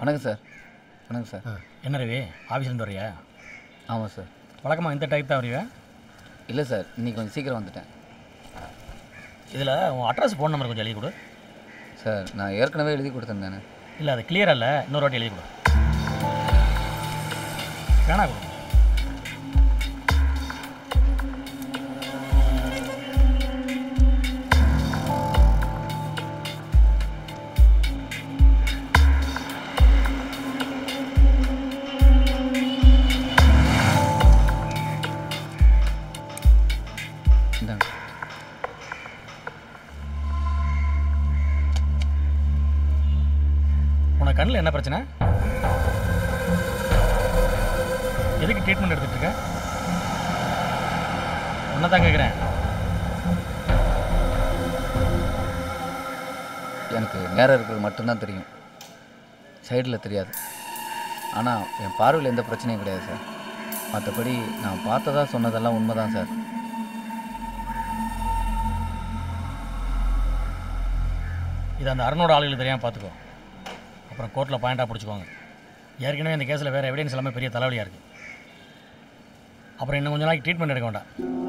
வணக்கம் சார் வணக்கம் சார் என்ன ரவி ஆஃபீஸ்லேருந்து வரியா ஆமாம் சார் வழக்கமாக இந்த டைப் தான் வருவியா இல்லை சார் இன்னைக்கு கொஞ்சம் சீக்கிரம் வந்துட்டேன் இதில் உன் அட்ரஸ் ஃபோன் நம்பர் கொஞ்சம் எழுதி கொடு சார் நான் ஏற்கனவே எழுதி கொடுத்துருந்தேனே இல்லை அது கிளியராக இல்லை இன்னொரு வாட்டி எழுதி கொடு வேணா கொடு இந்தாங்க உனக்கு கண்ணில் என்ன பிரச்சனை எதுக்கு ட்ரீட்மெண்ட் எடுத்துட்டு இருக்க ஒன்றை தான் கேட்குறேன் எனக்கு நேரம் இருக்கிறது மட்டும்தான் தெரியும் சைடில் தெரியாது ஆனால் என் பார்வையில் எந்த பிரச்சனையும் கிடையாது சார் மற்றபடி நான் பார்த்ததா சொன்னதெல்லாம் உண்மைதான் சார் இது அந்த அருணோட ஆளுகளுக்கு தெரியாமல் பார்த்துக்கோ அப்புறம் கோர்ட்டில் பாயிண்டாக பிடிச்சிக்கோங்க ஏற்கனவே இந்த கேஸில் வேறு எவிடன்ஸ் எல்லாமே பெரிய தலைவலியாக இருக்குது அப்புறம் இன்னும் கொஞ்ச நாளைக்கு ட்ரீட்மெண்ட் எடுக்க வேண்டாம்